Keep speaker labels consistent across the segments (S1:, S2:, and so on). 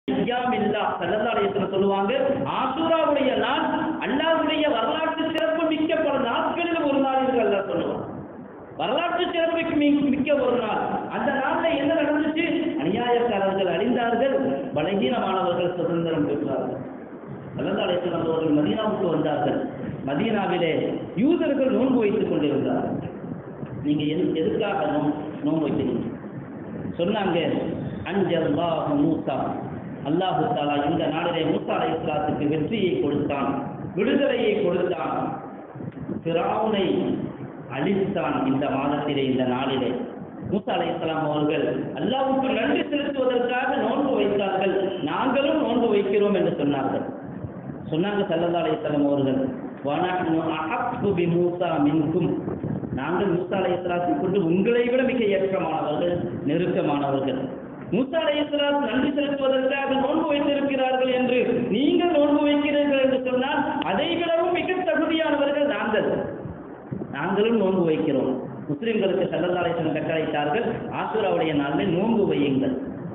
S1: ஐயாமில்லா சல்லல்லாஹு சொல்லுவாங்க ஆசூராவுடைய நாள் அல்லாஹ்வுடைய வரலாற்று சிறப்பு மிக்க பல நாட்களில் ஒரு நாள் என்று அல்லாஹ் சொல்லுவான் வரலாற்று சிறப்புக்கு மி- மிக்க ஒரு நாள் அந்த நாள்ல என்ன நடந்துச்சு அநியாயக்காரர்கள் அழிந்தார்கள் பலகீனமானவர்கள் சுதந்திரம் பெற்றார்கள் சல்லல்லாஹு அலைஹி வஸல்லம் அவர்கள் மதீனாவுக்கு வந்தார்கள் மதீனாவிலே யூதர்கள் நோன்பு வைத்துக் கொண்டிருந்தார்கள் நீங்க எது எதுக்காக நோம் நோன்பு வைக்கிறீங்க சொன்னாங்க அஞ்சல்லாஹு மூசா அல்லாஹு தாலா இந்த நாளிலே மூசா அலை இஸ்லாத்துக்கு வெற்றியை கொடுத்தான் விடுதலையை கொடுத்தான் பிராவுனை அழித்தான் இந்த மாதத்திலே இந்த நாளிலே மூசா அலை இஸ்லாம் அவர்கள் அல்லாஹ்வுக்கு நன்றி செலுத்துவதற்காக நோன்பு வைத்தார்கள் நாங்களும் நோன்பு வைக்கிறோம் என்று சொன்னார்கள் சொன்னாங்க சல்லல்லா அலைஹிஸ்ஸலாம் அவர்கள் வனஹ்னு அஹப்பு பி மூசா மின்கும் நாங்கள் மூசா அலைஹிஸ்ஸலாத்தை கொண்டு உங்களை விட மிக ஏற்றமானவர்கள் நெருக்கமானவர்கள் மூசா அலைஹிஸ்ஸலாம் நன்றி செலுத்துவதற்காக நோன்பு வைத்திருக்கிறார்கள் என்று நீங்கள் நோன்பு வைக்கிறீர்கள் என்று சொன்னால் அதை விடவும் மிக தகுதியானவர்கள் நாங்கள் நாங்களும் நோன்பு வைக்கிறோம் முஸ்லிம்களுக்கு சல்லல்லா அலைஹிஸ்ஸலாம் கட்டளையிட்டார்கள் ஆசூராவுடைய நாளில் நோன்பு வையுங்கள்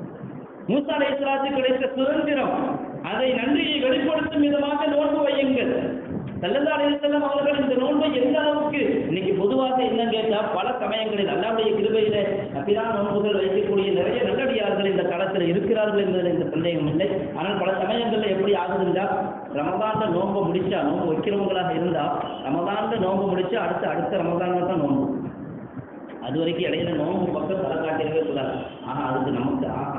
S1: மூசா அலைஹிஸ்ஸலாத்து கிடைத்த சுதந்திரம் அதை நன்றியை வெளிப்படுத்தும் விதமாக நோன்பு வையுங்கள் சல்லல்லா அலைஹிஸ்ஸலாம் அவர்கள் இந்த நோன்பை எந்த அளவுக்கு இன்னைக்கு பொதுவாக என்ன கேட்டா பல சமயங்களில் அல்லாவுடைய கிருபையில நபிதான் நோன்புகள் வைக்கக்கூடிய நிறைய நல்லடியார்கள் இந்த காலத்தில் இருக்கிறார்கள் என்பதில் இந்த சந்தேகம் இல்லை ஆனால் பல சமயங்களில் எப்படி ஆகுதுண்டா ரமதான்ல நோன்பை முடிச்சா நோன்பு வைக்கிறவங்களாக இருந்தா ரமதான்ல நோன்பு முடிச்சா அடுத்த அடுத்த ரமதான்ல தான் நோன்பு அது வரைக்கும் இடையில நோன்பு பக்கம் தலை காட்டிடவே கூடாது ஆஹா அதுக்கு நமக்கு ஆஹா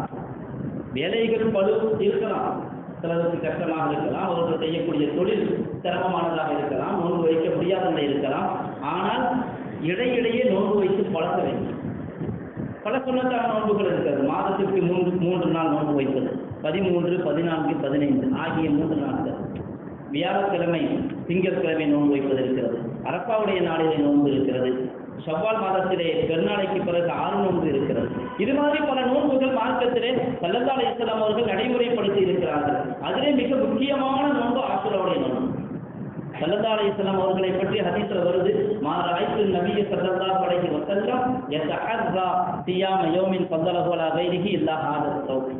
S1: வேலைகள் பழு இருக்கலாம் சிலருக்கு கஷ்டமாக இருக்கலாம் அவர்கள் செய்யக்கூடிய தொழில் சிரமமானதாக இருக்கலாம் நோன்பு வைக்க முடியாததாக இருக்கலாம் ஆனால் இடையிடையே நோன்பு வைத்து பழக்க வேண்டும் பல சுண்ணத்தான நோன்புகள் இருக்கிறது மாதத்திற்கு மூன்று மூன்று நாள் நோன்பு வைப்பது பதிமூன்று பதினான்கு பதினைந்து ஆகிய மூன்று நாட்கள் வியாழக்கிழமை திங்கட்கிழமை நோன்பு வைப்பது இருக்கிறது அரப்பாவுடைய நாளிலே நோன்பு இருக்கிறது செவ்வால் மாதத்திலே பெருநாளைக்கு பிறகு ஆறு நோன்பு இருக்கிறது இது மாதிரி பல நோன்புகள் மார்க்கத்திலே சல்லல்லா அலைஹிஸ்ஸலாம் அவர்கள் நடைமுறைப்படுத்தி இருக்கிறார்கள் அதிலே மிக முக்கியமான நோன்பு ஆசுராவுடைய நோன்பு சல்லல்லா அலைஹிஸ்ஸலாம் அவர்களை பற்றி ஹதீஸ்ல வருது மா ராய்த்து நபிய ஸல்லல்லாஹு அலைஹி வஸல்லம் யதஹர்ரா சியாம யௌமின் ஃபضله அலா கைரிஹி இல்லா ஹாதா ஸௌம்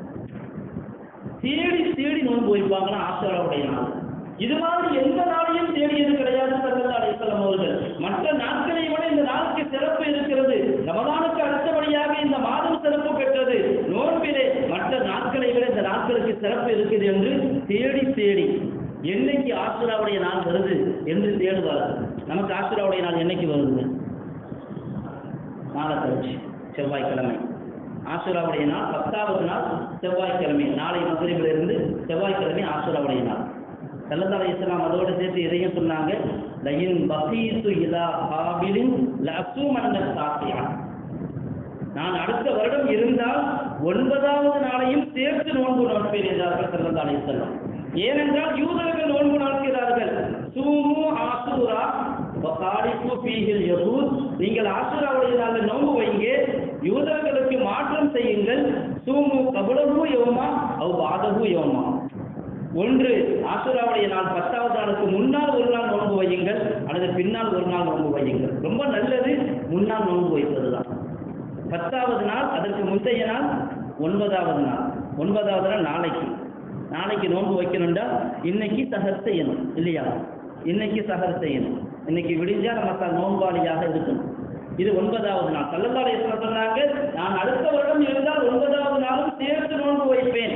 S1: தேடி தேடி நோன்பு வைப்பாங்கன்னா ஆசுராவுடைய நாள் இது மாதிரி எந்த நாளையும் தேடியது கிடையாது சல்லல்லா அலைஹிஸ்ஸலாம் அவர்கள் மற்ற நாட்களை விட இந்த நாளுக்கு சிறப்பு இருக்கிறது ரமதானுக்கு அடுத்தபடியாக இந்த மாதம் சிறப்பு பெற்றது நோன்பிலே மற்ற நாட்களை விட இந்த நாட்களுக்கு சிறப்பு இருக்குது என்று தேடி தேடி என்னைக்கு ஆசுராவுடைய நாள் வருது என்று தேடுவார்கள் நமக்கு ஆசுராவுடைய நாள் என்னைக்கு வருதுங்க நாளை கழிச்சு செவ்வாய்க்கிழமை ஆசுராவுடைய நாள் பத்தாவது நாள் செவ்வாய்க்கிழமை நாளை மகரிபிலிருந்து செவ்வாய்க்கிழமை ஆசுராவுடைய நாள் சல்லல்லாஹு இஸ்லாம் அதோடு சேர்த்து இதையும் சொன்னாங்க லயின் பசீசு இலா ஹாபிலின் லசூமன்ன சாத்தியா நான் அடுத்த வருடம் இருந்தால் ஒன்பதாவது நாளையும் சேர்த்து நோன்பு நோட்பேன் என்றார்கள் சல்லல்லாஹு அலைஹி வஸல்லம் ஏனென்றால் யூதர்கள் நோன்பு நாட்கிறார்கள் சூமு ஆசூரா வகாலிஃபு ஃபீஹில் யஹூத் நீங்கள் ஆசூராவுடைய நாளில் நோன்பு வைங்க யூதர்களுக்கு மாற்றம் செய்யுங்கள் சூமு கபலஹு யௌமா அவ் பாதஹு யௌமா ஒன்று ஆசுராவுடைய நாள் பத்தாவது நாளுக்கு முன்னால் ஒரு நாள் நோன்பு வையுங்கள் அல்லது பின்னால் ஒரு நாள் நோன்பு வையுங்கள் ரொம்ப நல்லது முன்னால் நோன்பு வைப்பது தான் பத்தாவது நாள் அதற்கு முந்தைய நாள் ஒன்பதாவது நாள் ஒன்பதாவது நாள் நாளைக்கு நாளைக்கு நோன்பு வைக்கணும்டா இன்னைக்கு சஹர் செய்யணும் இல்லையா இன்னைக்கு சஹர் செய்யணும் இன்னைக்கு விடிஞ்சா நம்ம த- நோன்பாளியாக இருக்கணும் இது ஒன்பதாவது நாள் கள்ளத்தாலை சொன்னாங்க நான் அடுத்த வருடம் இருந்தால் ஒன்பதாவது நாளும் சேர்த்து நோன்பு வைப்பேன்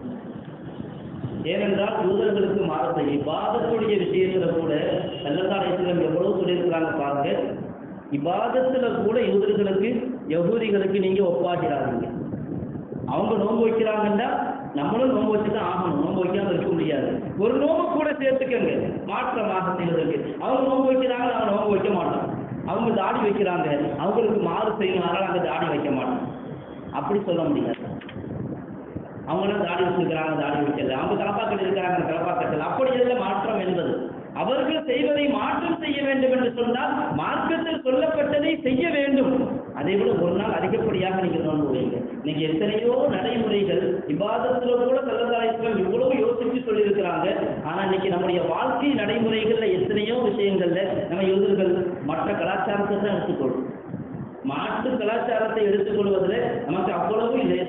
S1: ஏனென்றால் யூதர்களுக்கு மாறத்தை இபாதத்துடைய விஷயத்துல கூட கள்ளத்தாலயத்தில் எவ்வளவு சொல்லியிருக்கிறாங்க பாருங்க இபாதத்துல கூட யூதர்களுக்கு யகூதிகளுக்கு நீங்க ஒப்பாகிறாதீங்க அவங்க நோன்பு வைக்கிறாங்கன்னா நம்மளும் நோன்பு வச்சு தான் ஆகணும் நோன்பு வைக்காம இருக்க முடியாது ஒரு நோம்பு கூட சேர்த்துக்கங்க மாற்றமாக செய்வதற்கு அவங்க நோன்பு வைக்கிறாங்க நாங்கள் நோன்பு வைக்க மாட்டோம் அவங்க தாடி வைக்கிறாங்க அவங்களுக்கு மாறு செய்யணும் அதனால நாங்கள் தாடி வைக்க மாட்டோம் அப்படி சொல்ல முடியாது அவங்களும் தாடி வச்சிருக்கிறாங்க தாடி வைக்கல அவங்க தலப்பாக்கட்டு இருக்கிறாங்க தலப்பாக்கட்டில் அப்படி இல்லை மாற்றம் என்பது அவர்கள் செய்வதை மாற்றம் செய்ய வேண்டும் என்று சொன்னால் மார்க்கத்தில் சொல்லப்பட்டதை செய்ய வேண்டும் அதை விட ஒரு நாள் அதிகப்படியாக நீங்கள் நோன்பு வைங்க இன்னைக்கு எத்தனையோ நடைமுறைகள் விவாதத்துல கூட சல்லதாயத்தில் இவ்வளவு யோசிச்சு சொல்லியிருக்கிறாங்க ஆனா இன்னைக்கு நம்முடைய வாழ்க்கை நடைமுறைகள்ல எத்தனையோ விஷயங்கள்ல நம்ம யூதர்கள் மற்ற கலாச்சாரத்தை தான் எடுத்துக்கொள்ளும் மாற்று கலாச்சாரத்தை எடுத்துக்கொள்வதில் நமக்கு அவ்வளவு லேசு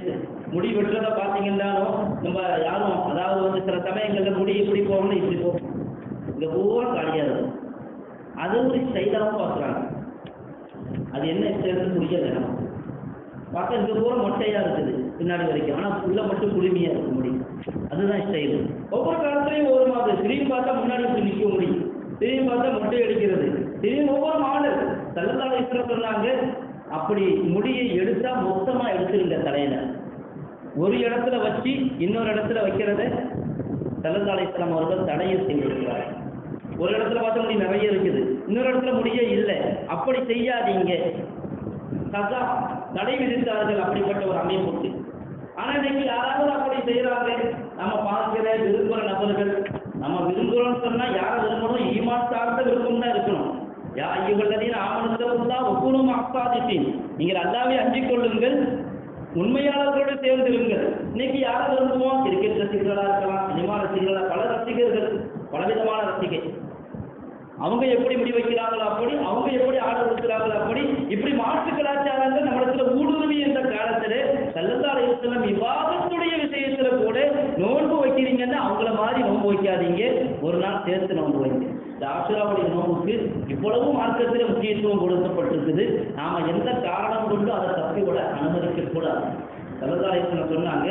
S1: முடி வெட்டுறத பார்த்தீங்கன்னாலும் நம்ம யாரும் அதாவது வந்து சில சமயங்களில் முடி இப்படி போகணும் இப்படி போகணும் இங்கே பூரா காலியாக இருக்கும் அது ஒரு ஸ்டைலாகவும் பார்க்குறாங்க அது என்ன ஸ்டைல்னு புரியல நமக்கு பார்க்க இங்கே பூரா மொட்டையாக இருக்குது பின்னாடி வரைக்கும் ஆனால் உள்ள மட்டும் குளுமையாக இருக்க முடியும் அதுதான் ஸ்டைல் ஒவ்வொரு காலத்துலையும் ஒவ்வொரு மாதிரி திரும்பி பார்த்தா முன்னாடி இப்படி நிற்க முடியும் திரும்பி பார்த்தா மொட்டை அடிக்கிறது திரும்பி ஒவ்வொரு மாடல் தள்ளத்தாள சொன்னாங்க அப்படி முடியை எடுத்தா மொத்தமா எடுத்துருங்க தலையில ஒரு இடத்துல வச்சு இன்னொரு இடத்துல வைக்கிறத தள்ளத்தாள இஸ்லாம் அவர்கள் தடையை செய்திருக்கிறார் ஒரு இடத்துல பார்த்தா முடி நிறைய இருக்குது இன்னொரு இடத்துல முடியே இல்லை அப்படி செய்யாதீங்க சதா தடை விதித்தார்கள் அப்படிப்பட்ட ஒரு அமைப்புக்கு ஆனா இன்னைக்கு யாராவது அப்படி செய்யறாங்க நம்ம பார்க்கிற விரும்புகிற நபர்கள் நம்ம விரும்புகிறோம்னு சொன்னா யாரை விரும்பணும் ஈமான் சார்ந்த விருப்பம் தான் இருக்கணும் யா ஐயுகல்லதீன் ஆமனத்தவர்களா ஒவ்வொன்றும் அப்பாதித்தீன் நீங்கள் அல்லாவே அஞ்சிக் கொள்ளுங்கள் உண்மையாளர்களோடு சேர்ந்திருங்கள் இன்னைக்கு யாரை விரும்புவோம் கிரிக்கெட் ரசிகர்களா இருக்கலாம் சினிமா ரசிகர்களா பல ரசிகர்கள் பலவிதமான ரசிகை அவங்க எப்படி முடி வைக்கிறாங்களோ அப்படி அவங்க எப்படி ஆட கொடுக்கிறாங்களோ அப்படி இப்படி மாற்று கலாச்சாரங்கள் நம்மிடத்துல ஊடுருவி என்ற காலத்துல சல்லல்லாஹு செல்லம் விவாதத்துடைய விஷயத்துல கூட நோன்பு வைக்கிறீங்கன்னா அவங்கள மாதிரி நோன்பு வைக்காதீங்க ஒரு நாள் சேர்த்து நோன்பு வைங்க இந்த ஆசுராவுடைய நோன்புக்கு இவ்வளவு மார்க்கத்தில் முக்கியத்துவம் கொடுக்கப்பட்டிருக்குது நாம எந்த காரணம் கொண்டு அதை தப்பி விட அனுமதிக்க கூடாது சல்லல்லாஹு சொன்னாங்க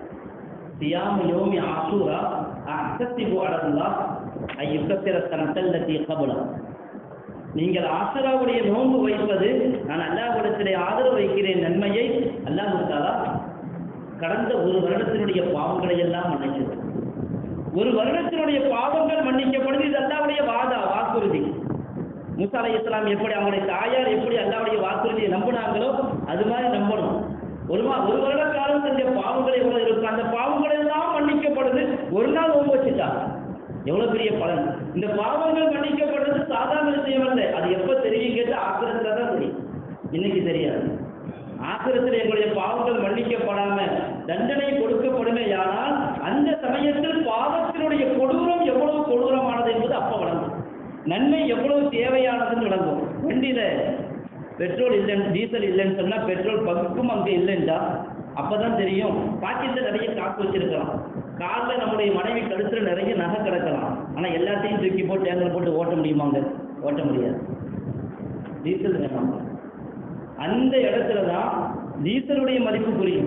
S1: சியாம யோமி ஆசூரா அஹ்தசிபு அலல்லாஹ் ஐயுக்கத்திர சனத்தல்லத்தி கபலம் நீங்கள் ஆசுராவுடைய நோன்பு வைப்பது நான் அல்லாஹ்விடத்திலே ஆதரவு வைக்கிறேன் நன்மையை அல்லாஹ் தாலா கடந்த ஒரு வருடத்தினுடைய பாவங்களை எல்லாம் மன்னிச்சது ஒரு வருடத்தினுடைய பாவங்கள் மன்னிக்கப்படுது இது அல்லாவுடைய வாதா வாக்குறுதி மூசா அலை இஸ்லாம் எப்படி அவங்களுடைய தாயார் எப்படி அல்லாவுடைய வாக்குறுதியை நம்பினாங்களோ அது மாதிரி நம்பணும் ஒரு மா ஒரு வருட காலம் செஞ்ச பாவங்கள் எவ்வளவு இருக்கும் அந்த பாவங்கள் எல்லாம் மன்னிக்கப்படுது ஒரு நாள் நோன்பு வச்சுட்டா எவ்வளவு பெரிய பலன் இந்த பாவங்கள் மன்னிக்கப்படுறது சாதாரண விஷயம் அல்ல அது எப்ப தெரியும் கேட்டு ஆக்கிரத்துல தான் தெரியும் இன்னைக்கு தெரியாது ஆக்கிரத்தில் எங்களுடைய பாவங்கள் மன்னிக்கப்படாம தண்டனை கொடுக்கப்படுமே ஆனால் அந்த சமயத்தில் பாவத்தினுடைய கொடூரம் எவ்வளவு கொடூரமானது என்பது அப்ப வழங்கும் நன்மை எவ்வளவு தேவையானதுன்னு விளங்கும் வண்டியில பெட்ரோல் இல்லைன்னு டீசல் இல்லைன்னு சொன்னா பெட்ரோல் பங்கும் அங்க இல்லைன்றா அப்பதான் தெரியும் பாக்கெட்ல நிறைய காசு வச்சிருக்கலாம் காலில் நம்முடைய மனைவி கழுத்துல நிறைய நகை கிடக்கலாம் ஆனா எல்லாத்தையும் தூக்கி போட்டு டேங்கர் போட்டு ஓட்ட முடியுமாங்க ஓட்ட முடியாது டீசல் வேணாம் அந்த இடத்துல தான் டீசலுடைய மதிப்பு புரியும்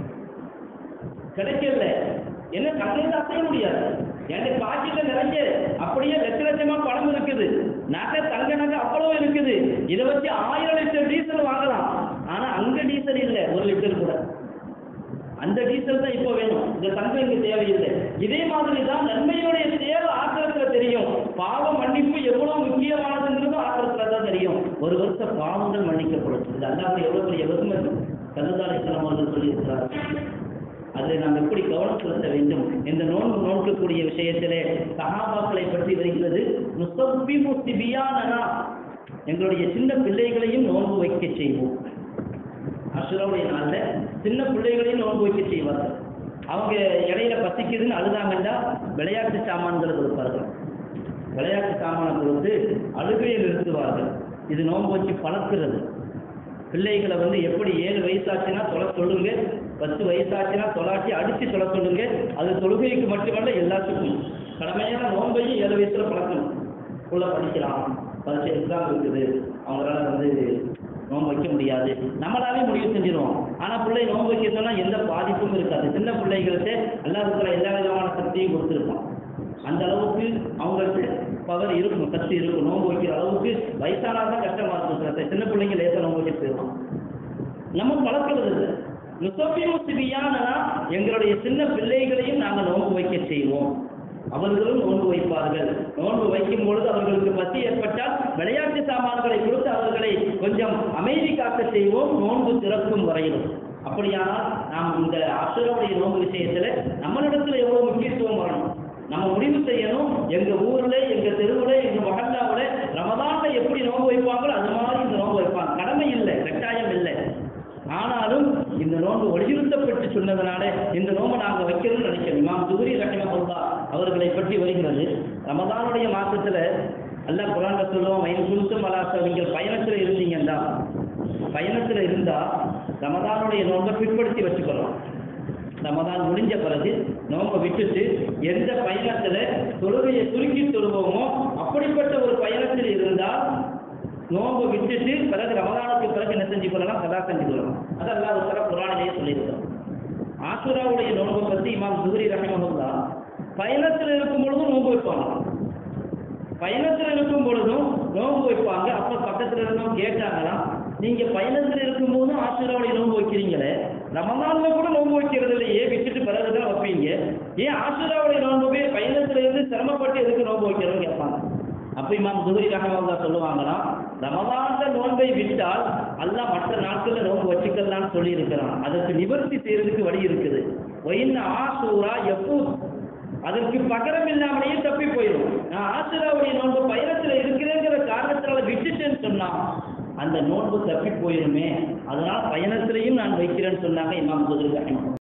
S1: கிடைக்கல என்ன கண்ணில் அசைய முடியாது என்கிட்ட பாக்கெட்ல நிறைய அப்படியே லட்ச லட்சமா பணம் இருக்குது நகை தங்க நகை அவ்வளவு இருக்குது இதை வச்சு ஆயிரம் லிட்டர் டீசல் வாங்கலாம் ஆனா அங்க டீசல் இல்லை ஒரு லிட்டர் கூட அந்த டீசல் தான் இப்போ வேணும் இந்த தங்கம் இங்க தேவையில்லை இதே மாதிரி தான் நன்மையுடைய தேவை ஆக்கிரத்துல தெரியும் பாவ மன்னிப்பு எவ்வளவு முக்கியமானதுங்கிறதும் ஆக்கிரத்துல தான் தெரியும் ஒரு வருஷ பாவங்கள் மன்னிக்கப்படும் இது அல்லாமல் எவ்வளவு பெரிய வெகுமதி கல்லதாரி இஸ்லாம் அவர்கள் சொல்லியிருக்கிறார் அதில் நாம் எப்படி கவனம் செலுத்த வேண்டும் இந்த நோன்பு நோக்கக்கூடிய விஷயத்திலே சகாபாக்களை பற்றி வருகிறது முஸ்தபி முஸ்திபியானனா எங்களுடைய சின்ன பிள்ளைகளையும் நோன்பு வைக்க செய்வோம் அசுராவுடைய நாளில் சின்ன பிள்ளைகளையும் நோன்பு வைக்க செய்வார்கள் அவங்க இடையில பசிக்குதுன்னு அழுதாங்கன்னா விளையாட்டு சாமான்களை கொடுப்பார்கள் விளையாட்டு சாமானை கொடுத்து அழுகையை நிறுத்துவார்கள் இது நோன்பு வச்சு பழக்கிறது பிள்ளைகளை வந்து எப்படி ஏழு வயசாச்சுன்னா தொலை சொல்லுங்க பத்து வயசாச்சுன்னா தொலாட்டி அடித்து தொலை சொல்லுங்க அது தொழுகைக்கு மட்டுமல்ல எல்லாத்துக்கும் கடமையான நோன்பையும் ஏழு வயசுல பழக்கணும் உள்ள படிக்கலாம் பரிசு எக்ஸாம் இருக்குது அவங்களால வந்து நோன்பு வைக்க முடியாது நம்மளாவே முடிவு செஞ்சிருவோம் ஆனா பிள்ளை நோன்பு வைக்க சொன்னா எந்த பாதிப்பும் இருக்காது சின்ன பிள்ளைகளுக்கு எல்லா இருக்கிற எல்லா விதமான சக்தியும் கொடுத்துருப்போம் அந்த அளவுக்கு அவங்களுக்கு பவர் இருக்கும் சக்தி இருக்கும் நோன்பு வைக்கிற அளவுக்கு வயசானா தான் கஷ்டமா இருக்கும் சில சின்ன பிள்ளைங்க லேசாக நோன்பு வச்சுட்டு போயிடலாம் நம்ம பழக்கிறது இல்லை நுசபியும் சிபியானா எங்களுடைய சின்ன பிள்ளைகளையும் நாங்கள் நோன்பு வைக்க செய்வோம் அவர்களும் நோன்பு வைப்பார்கள் நோன்பு வைக்கும் பொழுது அவர்களுக்கு பசி ஏற்பட்டால் விளையாட்டு சாமான்களை கொடுத்து அவர்களை கொஞ்சம் அமைதி காக்க செய்வோம் நோன்பு திறக்கும் வரையிலும் அப்படியானால் நாம் இந்த அசுரவுடைய நோன்பு விஷயத்துல நம்மளிடத்துல எவ்வளவு முக்கியத்துவம் வரணும் நம்ம முடிவு செய்யணும் எங்க ஊர்ல எங்க தெருவுல எங்க மகல்லாவுல ரமதான்ல எப்படி நோன்பு வைப்பாங்களோ அது மாதிரி இந்த நோன்பு வைப்பாங்க கடமை இல்லை கட்டாயம் இல்லை ஆனாலும் இந்த நோன்பு வலியுறுத்தப்பட்டு சொன்னதுனால இந்த நோன்பை நாங்கள் வைக்கணும்னு நினைக்கிறோம் இமாம் துகுரி ரஹிமஹுல்லா அவர்களை பற்றி வருகிறது ரமதானுடைய மாசத்துல அல்லாஹ் குரான்ல சொல்லுவோம் வயது குழுத்தும் அலாச நீங்கள் பயணத்துல இருந்தீங்கன்னா பயணத்துல இருந்தா ரமதானுடைய நோன்பை பிற்படுத்தி வச்சுக்கலாம் ரமதான் முடிஞ்ச பிறகு நோன்பை விட்டுட்டு எந்த பயணத்துல தொழுகையை சுருக்கி தொழுவோமோ அப்படிப்பட்ட ஒரு பயணத்தில் இருந்தால் நோன்பு விட்டுட்டு பிறகு ரமதானுக்கு பிறகு என்ன செஞ்சு கொள்ளலாம் சதா செஞ்சு கொள்ளலாம் அது அல்லாஹ் உத்தர குரானிலேயே சொல்லியிருக்கிறோம் ஆசுராவுடைய நோன்பை பற்றி இமாம் சுஹரி ரஹிமஹுல்லா பயணத்தில் இருக்கும் பொழுதும் நோன்பு வைப்பாங்க பயணத்தில் இருக்கும் பொழுதும் நோன்பு வைப்பாங்க அப்ப பக்கத்துல இருந்தவங்க கேட்டாங்களாம் நீங்க பயணத்தில் இருக்கும் போதும் ஆசுராவுடைய நோன்பு வைக்கிறீங்களே ரமதான்ல கூட நோன்பு வைக்கிறது இல்லையே விட்டுட்டு பிறகுதான் வைப்பீங்க ஏன் ஆசுராவுடைய நோன்புவே பயணத்துல இருந்து சிரமப்பட்டு எதுக்கு நோன்பு வைக்கிறோம்னு கேட்பாங்க அப்ப இமாம் சுஹரி ரஹமல்லா சொல்லுவாங்களாம் ரமதான்ல நோன்பை விட்டால் அல்லாஹ் மற்ற நாட்கள்ல நோன்பு வச்சுக்கலாம்னு சொல்லி இருக்கிறான் அதற்கு நிவர்த்தி செய்யறதுக்கு வழி இருக்குது ஒயின் ஆசூரா எப்போ அதற்கு பகரம் இல்லாமலேயே தப்பி போயிடும் நான் ஆசிராவுடைய நோன்பு பயணத்துல இருக்கிறேங்கிற காரணத்தினால விட்டுட்டேன்னு சொன்னா அந்த நோன்பு தப்பி போயிருமே அதனால் பயணத்திலையும் நான் வைக்கிறேன்னு சொன்னாங்க இமாம் சுஹரி ரஹிமஹுல்லா